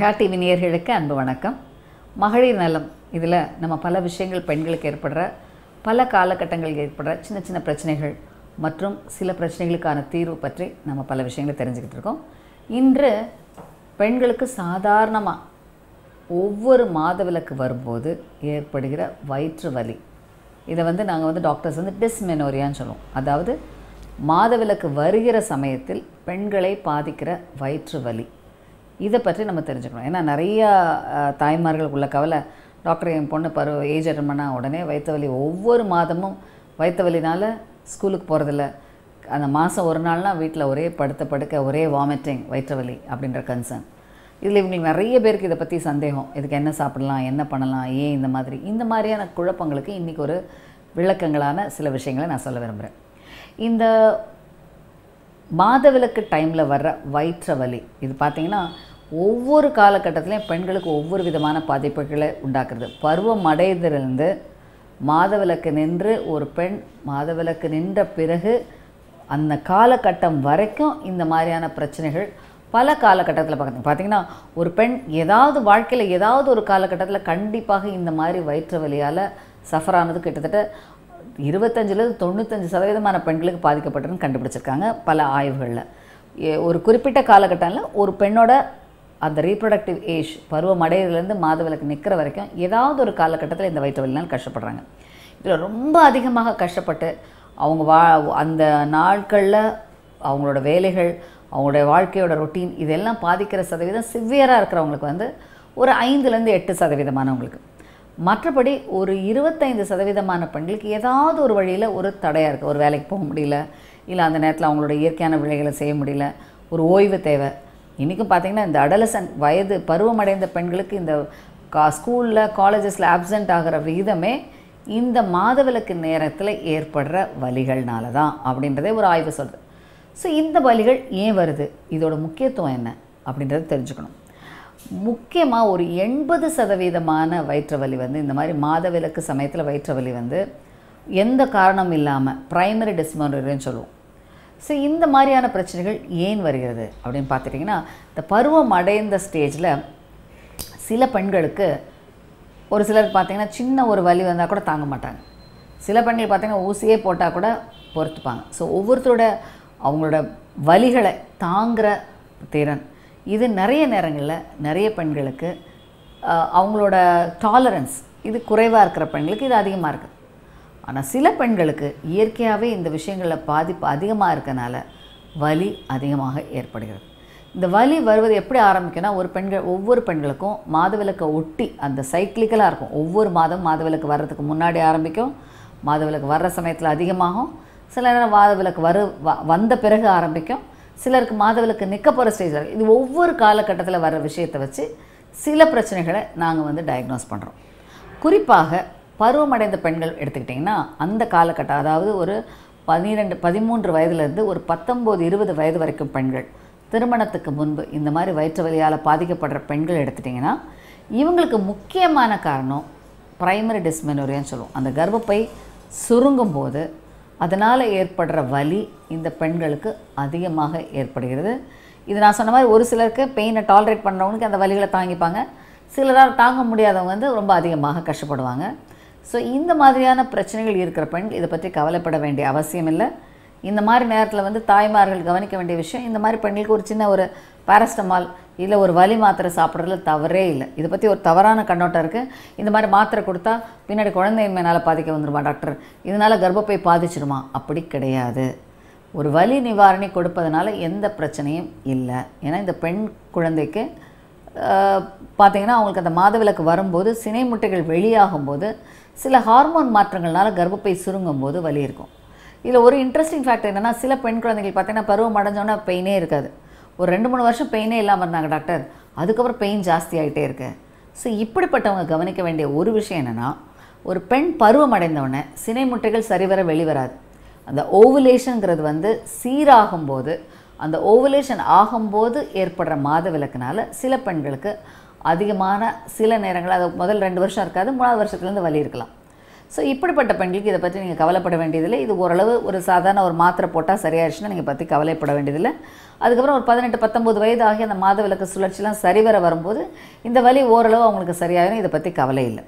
mega TV நேயர்களுக்கு அன்பு வணக்கம் மகளிர் நலம் இதில் நம்ம பல விஷயங்கள் பெண்களுக்கு ஏற்படுற பல காலகட்டங்களில் ஏற்படுற சின்ன சின்ன பிரச்சனைகள் மற்றும் சில பிரச்சனைகளுக்கான தீர்வு பற்றி நம்ம பல விஷயங்களை தெரிஞ்சுக்கிட்டு இருக்கோம் இன்று பெண்களுக்கு சாதாரணமாக ஒவ்வொரு மாதவிலக்கு வரும்போது ஏற்படுகிற வயிற்று வலி இதை வந்து நாங்கள் வந்து டாக்டர்ஸ் வந்து டிஸ்மெனோரியான்னு சொல்லுவோம் அதாவது மாதவிலக்கு வருகிற சமயத்தில் பெண்களை பாதிக்கிற வயிற்று வலி இதை பற்றி நம்ம தெரிஞ்சுக்கணும் ஏன்னா நிறைய அஹ், தாய்மார்களுக்கு உள்ள கவலை டாக்டர் என் பொண்ணு பருவ ஏஜ் அட்டன் பண்ணால் உடனே வயிற்று வலி ஒவ்வொரு மாதமும் வயிற்று வலினால ஸ்கூலுக்கு போகிறதில்ல அந்த மாதம் ஒரு நாள்னா வீட்டில் ஒரே படுத்த படுக்க ஒரே வாமிட்டிங் வயிற்று வலி அப்படின்ற கன்சர்ன் இதில் இவங்களுக்கு நிறைய பேருக்கு இதை பற்றி சந்தேகம் இதுக்கு என்ன சாப்பிடலாம் என்ன பண்ணலாம் ஏன் இந்த மாதிரி இந்த மாதிரியான குழப்பங்களுக்கு இன்றைக்கி ஒரு விளக்கங்களான சில விஷயங்களை நான் சொல்ல விரும்புகிறேன் இந்த மாதவிலக்கு டைமில் வர்ற வயிற்று வலி இது பார்த்திங்கன்னா ஒவ்வொரு காலகட்டத்திலையும் பெண்களுக்கு ஒவ்வொரு விதமான பாதிப்புகளை உண்டாக்குறது பருவம் அடையதிலிருந்து மாதவிலக்கு நின்று ஒரு பெண் மாதவிலக்கு நின்ற பிறகு அந்த காலகட்டம் வரைக்கும் இந்த மாதிரியான பிரச்சனைகள் பல காலகட்டத்தில் பார்க்குறீங்க பார்த்தீங்கன்னா ஒரு பெண் ஏதாவது வாழ்க்கையில் ஏதாவது ஒரு காலகட்டத்தில் கண்டிப்பாக இந்த மாதிரி வயிற்று வலியால் சஃபர் ஆனது கிட்டத்தட்ட இருபத்தஞ்சிலேருந்து தொண்ணூத்தஞ்சு சதவீதமான பெண்களுக்கு பாதிக்கப்பட்டிருன்னு கண்டுபிடிச்சிருக்காங்க பல ஆய்வுகளில் ஏ- ஒரு குறிப்பிட்ட காலகட்டத்தில் ஒரு பெண்ணோட அந்த ரீப்ரொடக்டிவ் ஏஜ் பருவம் அடையிறதுலேருந்து மாதவிலக்கு நிற்கிற வரைக்கும் ஏதாவது ஒரு காலகட்டத்தில் இந்த வயிற்று வலினால் கஷ்டப்படுறாங்க இதில் ரொம்ப அதிகமாக கஷ்டப்பட்டு அவங்க வா அந்த நாட்களில் அவங்களோட வேலைகள் அவங்களுடைய வாழ்க்கையோட ரொட்டீன் இதெல்லாம் பாதிக்கிற சதவீதம் சிவியராக இருக்கிறவங்களுக்கு வந்து ஒரு ஐந்துலேருந்து எட்டு சதவீதமானவங்களுக்கு மற்றபடி ஒரு இருபத்தைந்து சதவீதமான பெண்களுக்கு ஏதாவது ஒரு வழியில் ஒரு தடையாக இருக்குது ஒரு வேலைக்கு போக முடியல இல்லை அந்த நேரத்தில் அவங்களோட இயற்கையான வேலைகளை செய்ய முடியல ஒரு ஓய்வு தேவை இன்றைக்கும் பார்த்தீங்கன்னா இந்த அடலசன்ட் வயது பருவமடைந்த பெண்களுக்கு இந்த கா ஸ்கூலில் காலேஜஸில் ஆப்சண்ட் ஆகிற விகிதமே இந்த மாதவிலக்கு நேரத்தில் ஏற்படுற வலிகள்னால தான் அப்படின்றதே ஒரு ஆய்வு சொல்லுது ஸோ இந்த வலிகள் ஏன் வருது இதோட முக்கியத்துவம் என்ன அப்படின்றத தெரிஞ்சுக்கணும் முக்கியமாக ஒரு எண்பது சதவீதமான வயிற்று வலி வந்து இந்த மாதிரி மாதவிலக்கு சமயத்தில் வயிற்று வலி வந்து எந்த காரணம் இல்லாமல் ப்ரைமரி டிஸ்மோனரின்னு சொல்லுவோம் ஸோ இந்த மாதிரியான பிரச்சனைகள் ஏன் வருகிறது அப்படின்னு பார்த்துட்டிங்கன்னா இந்த பருவம் அடைந்த ஸ்டேஜில் சில பெண்களுக்கு ஒரு சிலருக்கு பார்த்தீங்கன்னா சின்ன ஒரு வலி வந்தால் கூட தாங்க மாட்டாங்க சில பெண்கள் பார்த்தீங்கன்னா ஊசியே போட்டால் கூட பொறுத்துப்பாங்க ஸோ ஒவ்வொருத்தரோட அவங்களோட வலிகளை தாங்குகிற திறன் இது நிறைய நேரங்களில் நிறைய பெண்களுக்கு ஆஹ், அவங்களோட டாலரன்ஸ் இது குறைவாக இருக்கிற பெண்களுக்கு இது அதிகமாக இருக்குது ஆனால் சில பெண்களுக்கு இயற்கையாகவே இந்த விஷயங்களில் பாதிப்பு அதிகமாக இருக்கனால வலி அதிகமாக ஏற்படுகிறது இந்த வலி வருவது எப்படி ஆரம்பிக்கும்னா ஒரு பெண்கள் ஒவ்வொரு பெண்களுக்கும் மாதவிலக்கை ஒட்டி அந்த சைக்கிளிக்கலாக இருக்கும் ஒவ்வொரு மாதம் மாதவிலக்கு வர்றதுக்கு முன்னாடி ஆரம்பிக்கும் மாதவிலக்கு வர்ற சமயத்தில் அதிகமாகும் சில நேரம் மாதவிலக்கு வரு வ- வந்த பிறகு ஆரம்பிக்கும் சிலருக்கு மாதவிலக்கு நிற்க போகிற ஸ்டேஜில் இது ஒவ்வொரு காலகட்டத்தில் வர்ற விஷயத்தை வச்சு சில பிரச்சனைகளை நாங்கள் வந்து டயக்னோஸ் பண்ணுறோம் குறிப்பாக பருவமடைந்த பெண்கள் எடுத்துக்கிட்டிங்கன்னா அந்த காலகட்டம் அதாவது ஒரு பன்னிரெண்டு பதிமூன்று வயதுலேருந்து ஒரு பத்தொம்போது இருபது வயது வரைக்கும் பெண்கள் திருமணத்துக்கு முன்பு இந்த மாதிரி வயிற்று வலியால் பாதிக்கப்படுற பெண்கள் எடுத்துட்டிங்கன்னா இவங்களுக்கு முக்கியமான காரணம் பிரைமரி டிஸ்மெனோரியான்னு சொல்லுவோம் அந்த கர்ப்பப்பை சுருங்கும் போது அதனால் ஏற்படுற வலி இந்த பெண்களுக்கு அதிகமாக ஏற்படுகிறது இது நான் சொன்ன மாதிரி ஒரு சிலருக்கு பெயினை டாலரேட் பண்ணுறவங்களுக்கு அந்த வலிகளை தாங்கிப்பாங்க சிலரால் தாங்க முடியாதவங்க வந்து ரொம்ப அதிகமாக கஷ்டப்படுவாங்க ஸோ இந்த மாதிரியான பிரச்சனைகள் இருக்கிற பெண் இதை பற்றி கவலைப்பட வேண்டிய அவசியம் இல்லை இந்த மாதிரி நேரத்தில் வந்து தாய்மார்கள் கவனிக்க வேண்டிய விஷயம் இந்த மாதிரி பெண்களுக்கு ஒரு சின்ன ஒரு பாராஸ்டமால் இல்லை ஒரு வலி மாத்திரை சாப்பிட்றதுல தவறே இல்லை இதை பற்றி ஒரு தவறான கண்ணோட்டம் இருக்குது இந்த மாதிரி மாத்திரை கொடுத்தா பின்னாடி குழந்தையின்மையினால் பாதிக்க வந்துருமா டாக்டர் இதனால் கர்ப்பப்பை பாதிச்சிருமா அப்படி கிடையாது ஒரு வலி நிவாரணி கொடுப்பதனால எந்த பிரச்சனையும் இல்லை ஏன்னா இந்த பெண் குழந்தைக்கு ஆஹ், பார்த்தீங்கன்னா அவங்களுக்கு அந்த மாதவிலக்கு வரும்போது சினை முட்டைகள் வெளியாகும்போது சில ஹார்மோன் மாற்றங்கள்னால கர்ப்பப்பை சுருங்கும் போது வலி இருக்கும் இதில் ஒரு இன்ட்ரெஸ்டிங் ஃபேக்ட் என்னென்னா சில பெண் குழந்தைகள் பார்த்தீங்கன்னா பருவம் அடைஞ்சோன்னா பெயினே இருக்காது ஒரு ரெண்டு மூணு வருஷம் பெயினே இல்லாமல் இருந்தாங்க டாக்டர் அதுக்கப்புறம் பெயின் ஜாஸ்தி ஆகிட்டே இருக்கு ஸோ இப்படிப்பட்டவங்க கவனிக்க வேண்டிய ஒரு விஷயம் என்னென்னா ஒரு பெண் பருவம் அடைந்தவுடனே சினை முட்டைகள் சரிவர வெளிவராது அந்த ஓவுலேஷனுங்கிறது வந்து சீராகும்போது அந்த ஓவுலேஷன் ஆகும்போது ஏற்படுற மாதவிலக்குனால சில பெண்களுக்கு அதிகமான சில நேரங்கள் அது முதல் ரெண்டு வருஷம் இருக்காது மூணாவது வருஷத்துலேருந்து வலி இருக்கலாம் ஸோ இப்படிப்பட்ட பெண்களுக்கு இதை பற்றி நீங்கள் கவலைப்பட வேண்டியதில்லை இது ஓரளவு ஒரு சாதாரண ஒரு மாத்திரை போட்டால் சரியாயிடுச்சுன்னா நீங்கள் பற்றி கவலைப்பட வேண்டியதில்லை அதுக்கப்புறம் ஒரு பதினெட்டு பத்தொம்பது வயது ஆகி அந்த மாதவிலக்கு சுழற்சிலாம் சரிவர வரும்போது இந்த வலி ஓரளவு அவங்களுக்கு சரியாயிரும் இதை பற்றி கவலை இல்லை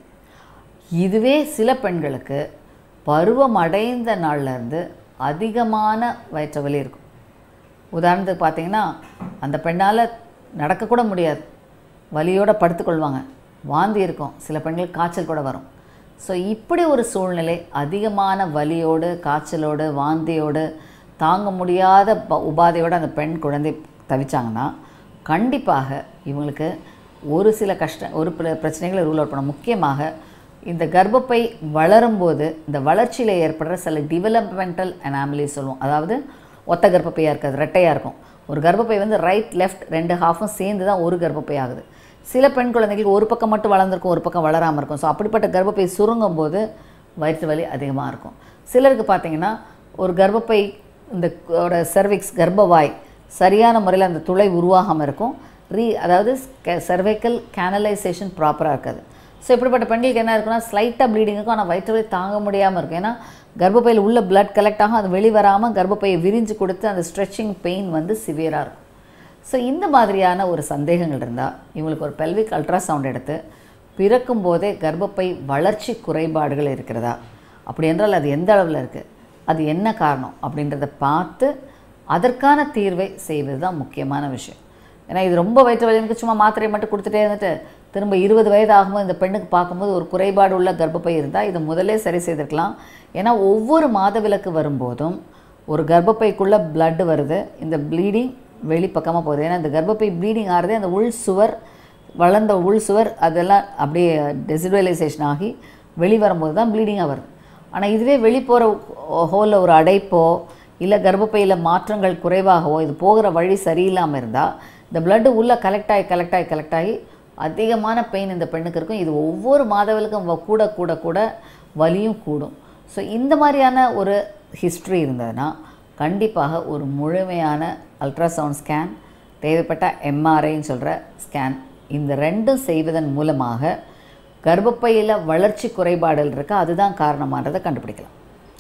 இதுவே சில பெண்களுக்கு பருவம் அடைந்த நாள்லேருந்து அதிகமான வயிற்று வலி இருக்கும் உதாரணத்துக்கு பார்த்தீங்கன்னா அந்த பெண்ணால் நடக்கக்கூட முடியாது வலியோடு படுத்துக்கொள்வாங்க வாந்தி இருக்கும் சில பெண்களுக்கு காய்ச்சல் கூட வரும் ஸோ இப்படி ஒரு சூழ்நிலை அதிகமான வலியோடு காய்ச்சலோடு வாந்தியோடு தாங்க முடியாத ப உபாதையோடு அந்த பெண் குழந்தை தவிச்சாங்கன்னா கண்டிப்பாக இவங்களுக்கு ஒரு சில கஷ்ட ஒரு பிர- பிரச்சனைகளை ரூல் அவுட் பண்ண முக்கியமாக இந்த கர்ப்பப்பை வளரும்போது இந்த வளர்ச்சியில் ஏற்படுற சில டிவலப்மெண்டல் அனாமலி சொல்லுவோம் அதாவது ஒத்த கர்ப்பப்பையாக இருக்காது ரெட்டையாக இருக்கும் ஒரு கர்ப்பப்பை வந்து ரைட் லெஃப்ட் ரெண்டு ஹாஃபும் சேர்ந்து தான் ஒரு கர்ப்பப்பை ஆகுது சில பெண் குழந்தைகளுக்கு ஒரு பக்கம் மட்டும் வளர்ந்துருக்கும் ஒரு பக்கம் வளராமல் இருக்கும் ஸோ அப்படிப்பட்ட கர்ப்பப்பை சுருங்கும் போது வயிற்று வலி அதிகமாக இருக்கும் சிலருக்கு பார்த்தீங்கன்னா ஒரு கர்ப்பப்பை இந்த சர்விக்ஸ் கர்ப்பவாய் சரியான முறையில் அந்த துளை உருவாகாமல் இருக்கும் ரீ அதாவது சர்வைக்கல் கேனலைசேஷன் ப்ராப்பராக இருக்காது ஸோ இப்படிப்பட்ட பெண்களுக்கு என்ன இருக்குன்னா ஸ்லைட்டாக ப்ளீடிங் இருக்கும் ஆனால் வயிற்று வலி தாங்க முடியாமல் இருக்கும் ஏன்னா கர்ப்பப்பையில் உள்ள blood கலெக்ட் ஆகும் அது வெளிவராமல் கர்ப்பப்பையை விரிஞ்சு கொடுத்து அந்த ஸ்ட்ரெச்சிங் பெயின் வந்து சிவியராக இருக்கும் ஸோ இந்த மாதிரியான ஒரு சந்தேகங்கள் இருந்தால் இவங்களுக்கு ஒரு பெல்விக் அல்ட்ராசவுண்ட் எடுத்து பிறக்கும் போதே கர்ப்பப்பை வளர்ச்சி குறைபாடுகள் இருக்கிறதா அப்படி என்றால் அது எந்த அளவில் இருக்குது அது என்ன காரணம் அப்படின்றத பார்த்து அதற்கான தீர்வை செய்வது தான் முக்கியமான விஷயம் ஏன்னா இது ரொம்ப வயிற்று வலிக்கு சும்மா மாத்திரையை மட்டும் கொடுத்துட்டே இருந்துட்டு திரும்ப இருபது வயது ஆகும்போது இந்த பெண்ணுக்கு பார்க்கும்போது ஒரு குறைபாடு உள்ள கர்ப்பப்பை இருந்தால் இதை முதல்லே சரி செய்திருக்கலாம் ஏன்னா ஒவ்வொரு மாதவிலக்கு வரும்போதும் ஒரு கர்ப்பப்பைக்குள்ளே blood வருது இந்த ப்ளீடிங் வெளிப்பக்கமாக போகுது ஏன்னா இந்த கர்ப்பப்பை ப்ளீடிங் ஆகிறதே அந்த உள் சுவர் வளர்ந்த உள் சுவர் அதெல்லாம் அப்படியே டெசிடுவலைசேஷன் ஆகி வெளி வரும்போது தான் ப்ளீடிங்காக வருது ஆனால் இதுவே வெளி போகிற ஹோலில் ஒரு அடைப்போ இல்லை கர்ப்பப்பையில் மாற்றங்கள் குறைவாகவோ இது போகிற வழி சரியில்லாமல் இருந்தால் இந்த blood உள்ளே கலெக்ட் ஆகி கலெக்ட் ஆகி கலெக்ட் ஆகி அதிகமான பெயின் இந்த பெண்ணுக்கு இருக்கும் இது ஒவ்வொரு மாதவிலுக்கும் வ- கூட கூட கூட வலியும் கூடும் ஸோ இந்த மாதிரியான ஒரு ஹிஸ்ட்ரி இருந்ததுன்னா கண்டிப்பாக ஒரு முழுமையான அல்ட்ராசவுண்ட் ஸ்கேன் தேவைப்பட்ட எம்ஆர்ஐன்னு சொல்கிற ஸ்கேன் இந்த ரெண்டும் செய்வதன் மூலமாக கர்ப்பப்பையில் வளர்ச்சி குறைபாடுகள் இருக்கா அதுதான் காரணமானதை கண்டுபிடிக்கலாம்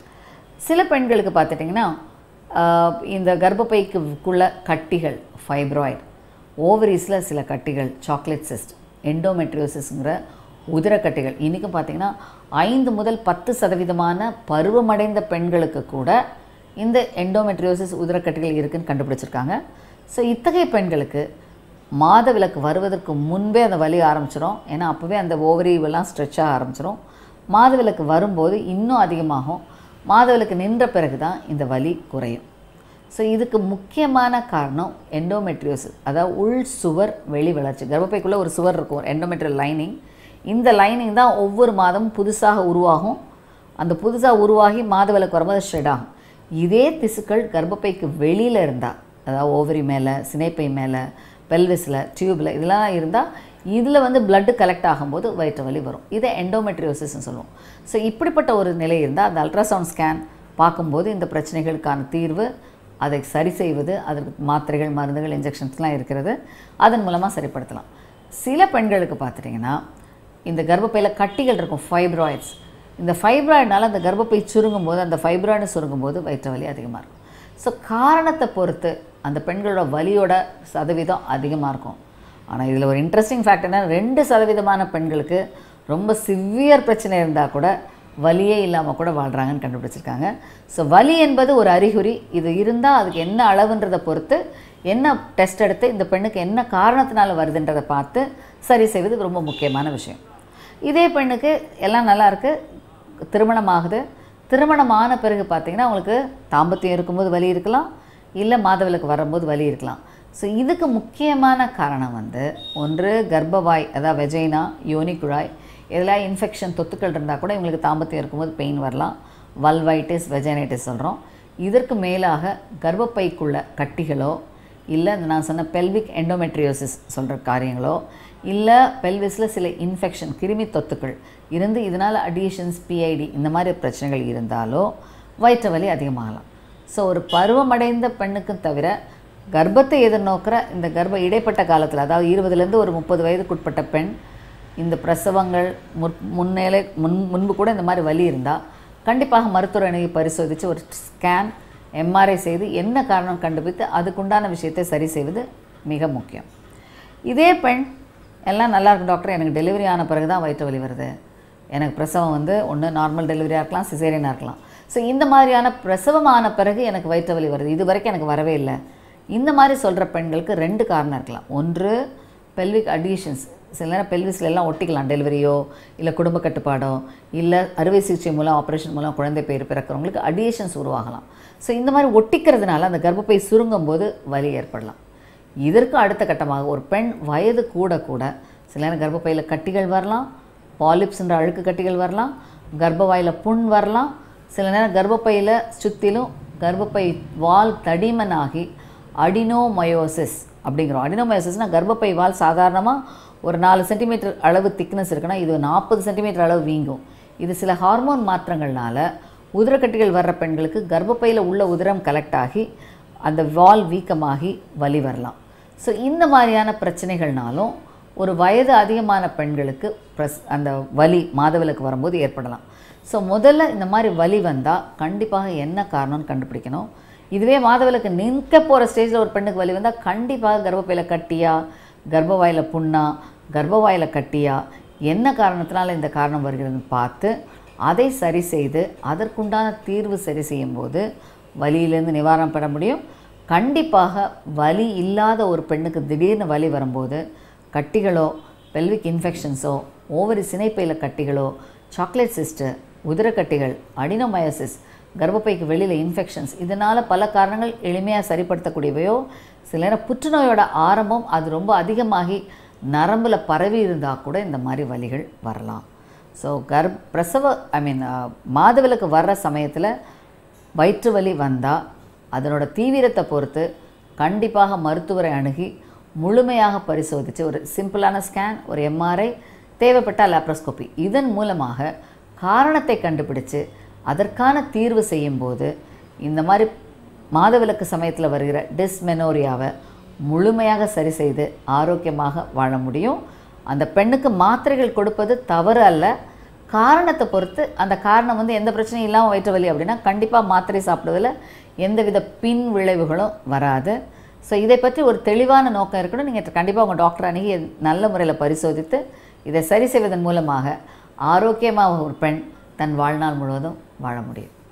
சில பெண்களுக்கு பார்த்துட்டிங்கன்னா ஆஹ், இந்த கர்ப்பப்பைக்குள்ள கட்டிகள் ஃபைப்ராய்டு ஓவரீஸில் சில கட்டிகள் சாக்லேட் சிஸ்ட் எண்டோமெட்ரியோசிஸ்ங்கிற உதிரக்கட்டிகள் இன்றைக்கும் பார்த்தீங்கன்னா ஐந்து முதல் பத்து சதவீதமான பருவமடைந்த பெண்களுக்கு கூட இந்த எண்டோமெட்ரியோசிஸ் உதிரக்கட்டிகள் இருக்குன்னு கண்டுபிடிச்சிருக்காங்க ஸோ இத்தகைய பெண்களுக்கு மாதவிலக்கு வருவதற்கு முன்பே அந்த வலி ஆரம்பிச்சிடும் ஏன்னா அப்போவே அந்த ஓவரிவெல்லாம் ஸ்ட்ரெச் ஆக ஆரம்பிச்சிடும் மாதவிலக்கு வரும்போது இன்னும் அதிகமாகும் மாதவிலக்கு நின்ற பிறகு தான் இந்த வலி குறையும் ஸோ இதுக்கு முக்கியமான காரணம் எண்டோமெட்ரியோசிஸ் அதாவது உள் சுவர் வெளி வளர்ச்சி கர்ப்பப்பைக்குள்ளே ஒரு சுவர் இருக்கும் ஒரு எண்டோமெட்ரியல் லைனிங் இந்த லைனிங் தான் ஒவ்வொரு மாதமும் புதுசாக உருவாகும் அந்த புதுசாக உருவாகி மாதவிலக்கு வரும்போது ஷெட் ஆகும் இதே திசுக்கள் கர்ப்பப்பைக்கு வெளியில் இருந்தால் அதாவது ஓவரி மேலே சினைப்பை மேலே பெல்விஸில் டியூப்பில் இதெல்லாம் இருந்தால் இதில் வந்து blood கலெக்ட் ஆகும்போது வயிற்று வலி வரும் இதை எண்டோமெட்ரியோசிஸ்னு சொல்லுவோம் ஸோ இப்படிப்பட்ட ஒரு நிலை இருந்தால் அந்த அல்ட்ராசவுண்ட் ஸ்கேன் பார்க்கும்போது இந்த பிரச்சனைகளுக்கான தீர்வு அதை சரி செய்வது அதற்கு மாத்திரைகள் மருந்துகள் இன்ஜெக்ஷன்ஸ்லாம் இருக்கிறது அதன் மூலமாக சரிப்படுத்தலாம் சில பெண்களுக்கு பார்த்துட்டிங்கன்னா இந்த கர்ப்பப்பையில் கட்டிகள் இருக்கும் ஃபைப்ராய்ட்ஸ் இந்த ஃபைப்ராய்டுனால அந்த கர்ப்பப்பை சுருங்கும் போது அந்த ஃபைப்ராய்டு சுருங்கும் போது வயிற்று வலி அதிகமாக இருக்கும் ஸோ காரணத்தை பொறுத்து அந்த பெண்களோட வலியோட சதவீதம் அதிகமாக இருக்கும் ஆனால் இதில் ஒரு இன்ட்ரெஸ்டிங் ஃபேக்டர்னா ரெண்டு சதவீதமான பெண்களுக்கு ரொம்ப சிவியர் பிரச்சனை இருந்தால் கூட வலியே இல்லாமல் கூட வாழ்கிறாங்கன்னு கண்டுபிடிச்சிருக்காங்க ஸோ வலி என்பது ஒரு அறிகுறி இது இருந்தால் அதுக்கு என்ன அளவுன்றதை பொறுத்து என்ன டெஸ்ட் எடுத்து இந்த பெண்ணுக்கு என்ன காரணத்தினால வருதுன்றதை பார்த்து சரி செய்வது ரொம்ப முக்கியமான விஷயம் இதே பெண்ணுக்கு எல்லாம் நல்லா இருக்கு திருமணம் ஆகுது திருமணம் ஆன பிறகு பார்த்தீங்கன்னா அவங்களுக்கு தாம்பத்தியம் இருக்கும்போது வலி இருக்கலாம் இல்லை மாதவிலக்கு வரும்போது வலி இருக்கலாம் ஸோ இதுக்கு முக்கியமான காரணம் வந்து ஒன்று கர்ப்பவாய் அதாவது வெஜைனா யோனி குழாய் இதில் இன்ஃபெக்ஷன் தொத்துக்கள் இருந்தால் கூட இவங்களுக்கு தாம்பத்தியம் இருக்கும்போது பெயின் வரலாம் வல்வைட்டிஸ் வெஜைனைட்டிஸ் சொல்கிறோம் இதற்கு மேலாக கர்ப்பப்பைக்குள்ள கட்டிகளோ இல்லை இந்த நான் சொன்ன பெல்விக் எண்டோமெட்ரியோசிஸ் சொல்கிற காரியங்களோ இல்லை பெல்விஸில் சில இன்ஃபெக்ஷன் கிருமி தொத்துக்கள் இருந்து இதனால் அடிஷன்ஸ் பிஐடி இந்த மாதிரி பிரச்சனைகள் இருந்தாலோ வயிற்று வலி அதிகமாகலாம் ஸோ ஒரு பருவமடைந்த பெண்ணுக்கும் தவிர கர்ப்பத்தை எதிர்நோக்கிற இந்த கர்ப்ப இடைப்பட்ட காலத்தில் அதாவது இருபதுலேருந்து ஒரு முப்பது வயதுக்குட்பட்ட பெண் இந்த பிரசவங்கள் முற் முன்னேலே முன் முன்பு கூட இந்த மாதிரி வலி இருந்தால் கண்டிப்பாக மருத்துவர் அணுகி பரிசோதித்து ஒரு ஸ்கேன் எம்ஆர்ஐ செய்து என்ன காரணம் கண்டுபிடித்து அதுக்குண்டான விஷயத்தை சரி செய்வது மிக முக்கியம் இதே பெண் எல்லாம் நல்லா இருக்கு டாக்டர் எனக்கு டெலிவரி ஆன பிறகு தான் வயிற்று வலி வருது எனக்கு பிரசவம் வந்து ஒன்று நார்மல் டெலிவரியாக இருக்கலாம் சிசேரியனாக இருக்கலாம் ஸோ இந்த மாதிரியான பிரசவம் ஆன பிறகு எனக்கு வயிற்று வலி வருது இது வரைக்கும் எனக்கு வரவே இல்லை இந்த மாதிரி சொல்கிற பெண்களுக்கு ரெண்டு காரணம் இருக்கலாம் ஒன்று பெல்விக் அடிஷன்ஸ் சில நேரம் pelvisல எல்லாம் ஒட்டிக்கலாம் டெலிவரியோ இல்லை குடும்ப கட்டுப்பாடோ இல்லை அறுவை சிகிச்சை மூலம் ஆப்ரேஷன் மூலம் குழந்தை பேர் பிறக்கிறவங்களுக்கு அடியேஷன்ஸ் உருவாகலாம் ஸோ இந்த மாதிரி ஒட்டிக்கிறதுனால அந்த கர்ப்பப்பை சுருங்கும் போது வலி ஏற்படலாம் இதற்கு அடுத்த கட்டமாக ஒரு பெண் வயது கூட கூட சில நேரம் கர்ப்பப்பையில் கட்டிகள் வரலாம் பாலிப்ஸ்ன்ற அழுக்கு கட்டிகள் வரலாம் கர்ப்பவாயில் புண் வரலாம் சில நேரம் கர்ப்பப்பையில் சுற்றிலும் கர்ப்பப்பை வால் தடிமனாகி அடினோமயோசிஸ் அப்படிங்கிறோம் அடினோமயோசிஸ்னால் கர்ப்பப்பை வால் சாதாரணமாக ஒரு நாலு சென்டிமீட்டர் அளவு திக்னஸ் இருக்குன்னா இது நாற்பது சென்டிமீட்டர் அளவு வீங்கும் இது சில ஹார்மோன் மாற்றங்கள்னால உதிரக்கட்டிகள் வர்ற பெண்களுக்கு கர்ப்பப்பையில் உள்ள உதிரம் கலெக்ட் ஆகி அந்த வால் வீக்கமாகி வலி வரலாம் ஸோ இந்த மாதிரியான பிரச்சனைகள்னாலும் ஒரு வயது அதிகமான பெண்களுக்கு ப்ரெஸ் அந்த வலி மாதவிலக்கு வரும்போது ஏற்படலாம் ஸோ முதல்ல இந்த மாதிரி வலி வந்தால் கண்டிப்பாக என்ன காரணம்னு கண்டுபிடிக்கணும் இதுவே மாதவிலக்கு நிற்க போகிற ஸ்டேஜில் ஒரு பெண்ணுக்கு வலி வந்தால் கண்டிப்பாக கர்ப்பப்பையில் கட்டியா கர்ப்பவாயில் புண்ணா கர்ப்பவாயில் கட்டியா என்ன காரணத்தினால இந்த காரணம் வருகிறதுன்னு பார்த்து அதை சரி செய்து அதற்குண்டான தீர்வு சரி செய்யும்போது வலியிலேருந்து நிவாரணம் பெற முடியும் கண்டிப்பாக வலி இல்லாத ஒரு பெண்ணுக்கு திடீர்னு வலி வரும்போது கட்டிகளோ பெல்விக் இன்ஃபெக்ஷன்ஸோ ஓவரி சினைப்பையில் கட்டிகளோ சாக்லேட் சிஸ்ட்டு உதிரக்கட்டிகள் அடினோமயோசிஸ் கர்ப்பப்பைக்கு வெளியில் இன்ஃபெக்ஷன்ஸ் இதனால் பல காரணங்கள் எளிமையாக சரிப்படுத்தக்கூடியவையோ சில நேரம் புற்றுநோயோட ஆரம்பம் அது ரொம்ப அதிகமாகி நரம்பில் பரவி இருந்தால் கூட இந்த மாதிரி வலிகள் வரலாம் ஸோ கர்ப் பிரசவ ஐ மீன் மாதவிலக்கு வர்ற சமயத்தில் வயிற்று வலி வந்தால் அதனோட தீவிரத்தை பொறுத்து கண்டிப்பாக மருத்துவரை அணுகி முழுமையாக பரிசோதித்து ஒரு சிம்பிளான ஸ்கேன் ஒரு எம்ஆர்ஐ தேவைப்பட்டால் லேப்ரோஸ்கோபி இதன் மூலமாக காரணத்தை கண்டுபிடிச்சு அதற்கான தீர்வு செய்யும்போது இந்த மாதிரி மாதவிலக்கு சமயத்தில் வருகிற டிஸ்மெனோரியாவை முழுமையாக சரி செய்து ஆரோக்கியமாக வாழ முடியும் அந்த பெண்ணுக்கு மாத்திரைகள் கொடுப்பது தவறு அல்ல காரணத்தை பொறுத்து அந்த காரணம் வந்து எந்த பிரச்சனையும் இல்லாமல் வயிற்று வலி அப்படின்னா கண்டிப்பாக மாத்திரை சாப்பிடுவதில் எந்தவித பின் விளைவுகளும் வராது ஸோ இதை பற்றி ஒரு தெளிவான நோக்கம் இருக்கணும் நீங்கள் கண்டிப்பாக உங்கள் டாக்டர் அணுகி நல்ல முறையில் பரிசோதித்து இதை சரி செய்வதன் மூலமாக ஆரோக்கியமாக ஒரு பெண் தன் வாழ்நாள் முழுவதும் வாழ முடியும்